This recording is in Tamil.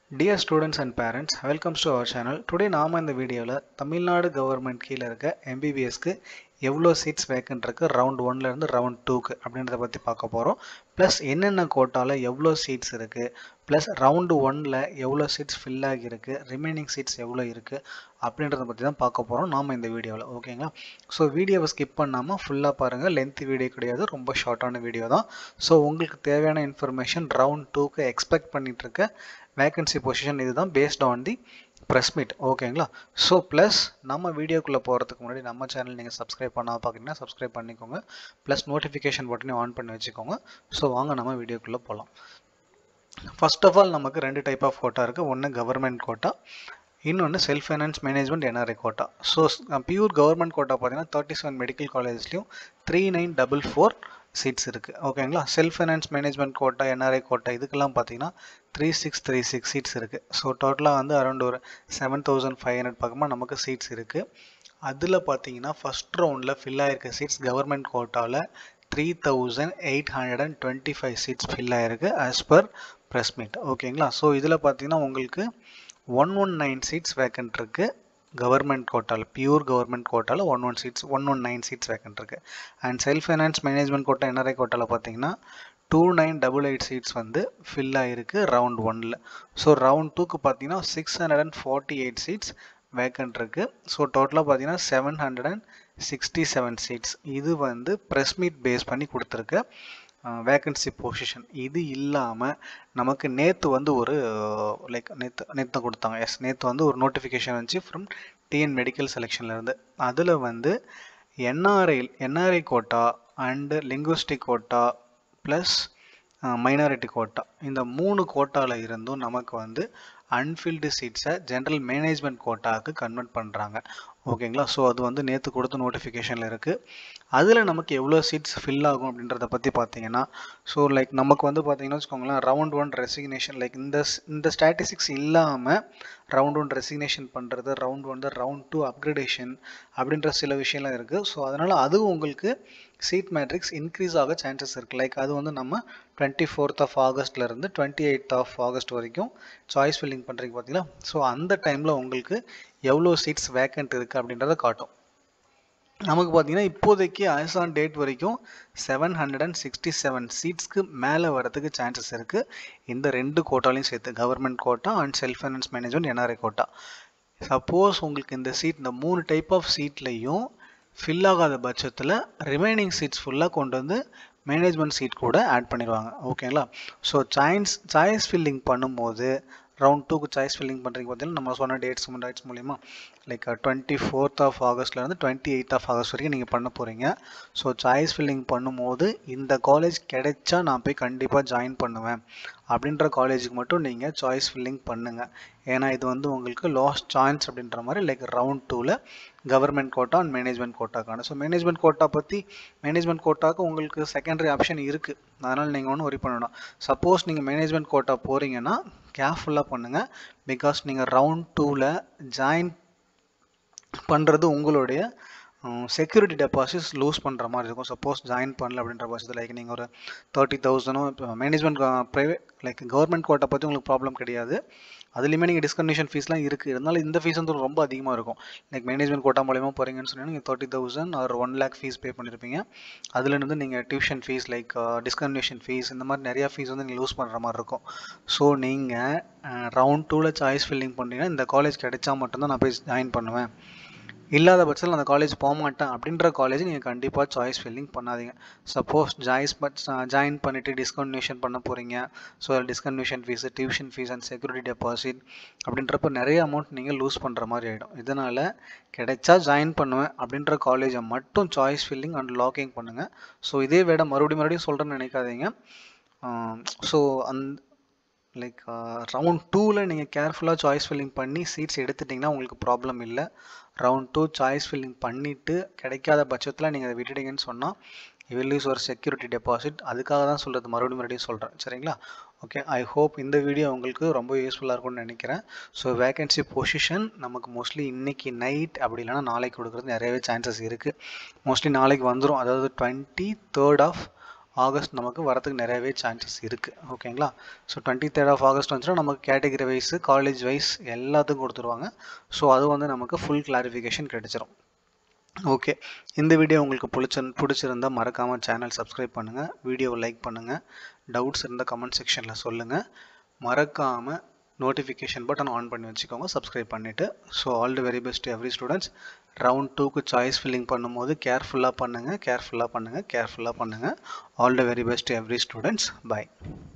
dear students and parents welcomes to our channel today நாம் இந்த வீடியோவில் தமிழ்நாடு கவர்மெண்ட் கீழே இருக்க எம்பிபிஎஸ்க்கு எவ்வளோ சீட்ஸ் வேக்கன்ட் இருக்குது ரவுண்ட் ஒன்லேருந்து ரவுண்ட் டூக்கு அப்படின்றத பற்றி பார்க்க போகிறோம் ப்ளஸ் என்னென்ன கோட்டாவில் எவ்வளோ சீட்ஸ் இருக்குது ப்ளஸ் ரவுண்டு ஒனில் எவ்வளோ சீட்ஸ் ஃபில் ஆகியிருக்கு ரிமைனிங் சீட்ஸ் எவ்வளோ இருக்குது அப்படின்றத பற்றி தான் பார்க்க போகிறோம் நாம் இந்த வீடியோவில் ஓகேங்களா ஸோ வீடியோவை ஸ்கிப் பண்ணாமல் ஃபுல்லாக பாருங்கள் லென்த் வீடியோ கிடையாது ரொம்ப ஷார்ட்டான வீடியோ தான் ஸோ உங்களுக்கு தேவையான இன்ஃபர்மேஷன் ரவுண்ட் டூக்கு எக்ஸ்பெக்ட் பண்ணிகிட்ருக்க வேகன்சி பொசிஷன் இதுதான் based on the press meet ஓகேங்களா ஸோ ப்ளஸ் நம்ம வீடியோக்குள்ளே போகிறதுக்கு முன்னாடி நம்ம சேனல் நீங்கள் சப்ஸ்கிரைப் பண்ணால் பார்க்குறீங்கன்னா சப்ஸ்கிரைப் பண்ணிக்கோங்க ப்ளஸ் நோட்டிஃபிகேஷன் பட்டனையும் ஆன் பண்ணி வச்சுக்கோங்க ஸோ வாங்க நம்ம வீடியோக்குள்ளே போகலாம் ஃபர்ஸ்ட் ஆஃப் ஆல் நமக்கு ரெண்டு டைப் ஆஃப் கோட்டா இருக்குது ஒன்று கவர்மெண்ட் கோட்டா இன்னொன்று self finance management NRI quota so pure government quota பார்த்தீங்கன்னா தேர்ட்டி செவன் மெடிக்கல் காலேஜ்லேயும் three nine double four seats இருக்குது ஓகேங்களா self finance management quota NRI quota இதுக்கெல்லாம் பார்த்தீங்கன்னா three six three six seats இருக்குது ஸோ டோட்டலாக வந்து அரௌண்ட் ஒரு செவன் தௌசண்ட் ஃபைவ் ஹண்ட்ரட் பக்கமாக நமக்கு சீட்ஸ் இருக்குது அதில் பார்த்தீங்கன்னா ஃபஸ்ட் ரவுண்டில் ஃபில் ஆகிருக்க சீட்ஸ் கவர்மெண்ட் கோட்டாவில் three thousand eight hundred and twenty five seats fill ஆகிருக்கு ஆஸ் பர் ப்ரெஸ் மீட் ஓகேங்களா ஸோ இதில் பார்த்தீங்கன்னா உங்களுக்கு one one nine seats vacant இருக்குது கவர்மெண்ட் கோட்டாவில் பியூர் கவர்மெண்ட் கோட்டாவில் one one seats one one nine seats vacant இருக்குது and self finance management quota NRI கோட்டாவில் பார்த்தீங்கன்னா two nine double eight seats வந்து ஃபில் ஆகிருக்கு ரவுண்ட் ஒனில் ஸோ ரவுண்ட் டூக்கு பார்த்தீங்கன்னா six hundred and forty eight seats vacant இருக்குது ஸோ டோட்டலாக பார்த்தீங்கன்னா seven hundred and sixty seven seats இது வந்து ப்ரெஸ் மீட் பேஸ் பண்ணி கொடுத்துருக்கு வேக்கன்சி பொசிஷன் இது இல்லாமல் நமக்கு நேற்று வந்து ஒரு லைக் நேற்று நேற்று கொடுத்தாங்க எஸ் நேற்று வந்து ஒரு நோட்டிஃபிகேஷன் வந்துச்சு ஃப்ரம் டிஎன் மெடிக்கல் செலெக்ஷன்லேருந்து அதில் வந்து NRI NRI quota and linguistic quota plus minority quota இந்த மூணு கோட்டாவில் இருந்தும் நமக்கு வந்து அன்ஃபில்டு சீட்ஸை ஜென்ரல் மேனேஜ்மெண்ட் கோட்டாவுக்கு கன்வெர்ட் பண்ணுறாங்க ஓகேங்களா ஸோ அது வந்து நேற்று கொடுத்த நோட்டிஃபிகேஷனில் இருக்குது அதில் நமக்கு எவ்வளோ சீட்ஸ் ஃபில் ஆகும் அப்படின்றத பற்றி பார்த்தீங்கன்னா ஸோ லைக் நமக்கு வந்து பார்த்தீங்கன்னா வச்சுக்கோங்களேன் ரவுண்ட் ஒன் ரெசிக்னேஷன் லைக் இந்த இந்த ஸ்டாட்டிஸ்டிக்ஸ் இல்லாமல் ரவுண்ட் ஒன் ரெசிக்னேஷன் பண்ணுறது round one round two upgradation அப்படின்ற சில விஷயம்லாம் இருக்குது ஸோ அதனால் அதுவும் உங்களுக்கு சீட் மேட்ரிக்ஸ் இன்க்ரீஸ் ஆக சான்சஸ் இருக்குது லைக் அது வந்து நம்ம டுவெண்ட்டி ஃபோர்த் ஆஃப் ஆகஸ்ட்லேருந்து டுவெண்ட்டி எயிட் ஆஃப் ஆகஸ்ட் வரைக்கும் சாய்ஸ் ஃபில்லிங் பண்ணுறீங்க பார்த்தீங்களா ஸோ அந்த டைமில் உங்களுக்கு எவ்வளோ சீட்ஸ் வேக்கண்ட் இருக்குது அப்படின்றத காட்டும் நமக்கு பார்த்தீங்கன்னா இப்போதைக்கு ஆஸ் ஆன் டேட் வரைக்கும் seven hundred and sixty seven சீட்ஸ்க்கு மேலே வரதுக்கு சான்சஸ் இருக்குது இந்த ரெண்டு கோட்டாலையும் சேர்த்து government quota and self finance management NRI quota suppose உங்களுக்கு இந்த சீட் இந்த மூணு டைப் ஆஃப் சீட்லேயும் ஃபில் ஆகாத பட்சத்தில் ரிமைனிங் சீட்ஸ் ஃபுல்லாக கொண்டு வந்து மேனேஜ்மெண்ட் சீட் கூட ஆட் பண்ணிடுவாங்க ஓகேங்களா ஸோ சாய்ஸ் சாய்ஸ் ஃபில்லிங் பண்ணும்போது ரவுண்ட் டூக்கு சாய்ஸ் ஃபில்லிங் பண்ணுறீங்க பார்த்தீங்கன்னா நம்ம சொன்ன டேட்ஸ் டேட்ஸ் மூலிமா லைக் டுவெண்ட்டி ஃபோர்த் ஆஃப் ஆகஸ்ட்லேருந்து டுவெண்ட்டி எயிட் ஆஃப் ஆகஸ்ட் வரைக்கும் நீங்கள் பண்ண போகிறீங்க ஸோ சாய்ஸ் ஃபில்லிங் பண்ணும்போது இந்த காலேஜ் கிடைச்சா நான் போய் கண்டிப்பாக ஜாயின் பண்ணுவேன் அப்படின்ற காலேஜுக்கு மட்டும் நீங்கள் சாய்ஸ் ஃபில்லிங் பண்ணுங்கள் ஏன்னா இது வந்து உங்களுக்கு லாஸ்ட் சான்ஸ் அப்படின்ற மாதிரி லைக் ரவுண்ட் டூவில் கவர்மெண்ட் கோட்டா அண்ட் மேனேஜ்மெண்ட் கோட்டாக்கான ஸோ மேனேஜ்மெண்ட் கோட்டா பற்றி மேனேஜ்மெண்ட் கோட்டாக்கு உங்களுக்கு செகண்டரி ஆப்ஷன் இருக்குது அதனால் நீங்கள் ஒன்றும் ஒரி பண்ணணும் சப்போஸ் நீங்கள் மேனேஜ்மெண்ட் கோட்டா போகிறீங்கன்னா கேர்ஃபுல்லாக பண்ணுங்கள் பிகாஸ் நீங்கள் ரவுண்ட் டூவில் ஜாயின் பண்ணுறது உங்களுடைய செக்யூரிட்டி டெபாசிட்ஸ் லூஸ் பண்ணுற மாதிரி இருக்கும் சப்போஸ் ஜாயின் பண்ணல அப்படின்ற பட்சத்தில் லைக் நீங்கள் ஒரு தேர்ட்டி தௌசண்டும் இப்போ மேனேஜ்மெண்ட் ப்ரைவேட் லைக் கவர்மெண்ட் கோட்டை பற்றி உங்களுக்கு ப்ராப்ளம் கிடையாது அதுலேயுமே நீங்கள் டிஸ்கன்யூஷன் ஃபீஸ்லாம் இருக்குது இருந்தாலும் இந்த ஃபீஸ் வந்து ரொம்ப அதிகமாக இருக்கும் லைக் மேனேஜ்மெண்ட் கோட்டா மூலயமா போகிறீங்கன்னு சொன்னால் நீங்கள் தேர்ட்டி தௌசண்ட் ஒரு ஒன் லேக் ஃபீஸ் பே பண்ணியிருப்பீங்க அதுலேருந்து நீங்கள் tuition fees like discontinuation fees இந்த மாதிரி நிறையா ஃபீஸ் வந்து நீங்கள் லூஸ் பண்ணுற மாதிரி இருக்கும் ஸோ நீங்கள் ரவுண்ட் டூவில் சாய்ஸ் ஃபில்லிங் பண்ணிங்கன்னா இந்த காலேஜ் கிடைச்சா மட்டும்தான் நான் போய் ஜாயின் பண்ணுவேன் இல்லாத பட்சத்தில் அந்த காலேஜ் போக மாட்டேன் அப்படின்ற காலேஜ் நீங்கள் கண்டிப்பாக சாய்ஸ் ஃபில்லிங் பண்ணாதீங்க சப்போஸ் ஜாய்ஸ் பட் ஜாயின் பண்ணிவிட்டு டிஸ்கன்யூஷன் பண்ண போகிறீங்க so discontinuation fees tuition fees and security deposit அப்படின்றப்ப நிறைய அமௌண்ட் நீங்கள் லூஸ் பண்ணுற மாதிரி ஆகிடும் இதனால் கிடைச்சா ஜாயின் பண்ணுவேன் அப்படின்ற காலேஜை மட்டும் சாய்ஸ் ஃபில்லிங் அண்ட் லாக்கிங் பண்ணுங்கள் ஸோ இதே விட மறுபடியும் மறுபடியும் சொல்கிறேன்னு நினைக்காதீங்க ஸோ அந் லைக் ரவுண்ட் டூவில் நீங்கள் கேர்ஃபுல்லாக சாய்ஸ் ஃபில்லிங் பண்ணி சீட்ஸ் எடுத்துட்டிங்கன்னா உங்களுக்கு ப்ராப்ளம் இல்லை ரவுண்ட் டூ சாய்ஸ் ஃபில்லிங் பண்ணிவிட்டு கிடைக்காத பட்சத்தில் நீங்கள் அதை விட்டுட்டீங்கன்னு சொன்னால் வில் ஒரு செக்யூரிட்டி டெபாசிட் அதுக்காக தான் சொல்கிறது மறுபடியும் மறுபடியும் சொல்கிறேன் சரிங்களா ஓகே ஐ ஹோப் இந்த வீடியோ உங்களுக்கு ரொம்ப யூஸ்ஃபுல்லாக இருக்கும்னு நினைக்கிறேன் ஸோ வேகன்சி பொசிஷன் நமக்கு மோஸ்ட்லி இன்றைக்கி நைட் அப்படி இல்லைனா நாளைக்கு கொடுக்குறது நிறையவே சான்சஸ் இருக்குது மோஸ்ட்லி நாளைக்கு வந்துடும் அதாவது டுவெண்ட்டி தேர்ட் ஆஃப் ஆகஸ்ட் நமக்கு வரதுக்கு நிறையவே சான்சஸ் இருக்குது ஓகேங்களா so twenty third of August வந்துச்சுன்னா நமக்கு கேட்டகரி வைஸ் காலேஜ் வைஸ் எல்லாத்துக்கும் கொடுத்துருவாங்க ஸோ அது வந்து நமக்கு ஃபுல் கிளாரிஃபிகேஷன் கிடைச்சிரும் ஓகே இந்த வீடியோ உங்களுக்கு பிடிச்ச பிடிச்சிருந்தா மறக்காமல் சேனல் சப்ஸ்கிரைப் பண்ணுங்கள் வீடியோவை லைக் பண்ணுங்கள் டவுட்ஸ் இருந்தால் கமெண்ட் செக்ஷனில் சொல்லுங்கள் மறக்காமல் நோட்டிஃபிகேஷன் பட்டன் ஆன் பண்ணி வச்சுக்கோங்க சப்ஸ்கிரைப் பண்ணிவிட்டு so all the very best every students round டூக்கு சாய்ஸ் ஃபில்லிங் பண்ணும்போது கேர்ஃபுல்லாக பண்ணுங்கள் கேர்ஃபுல்லாக பண்ணுங்கள் கேர்ஃபுல்லாக பண்ணுங்கள் all the very best every students by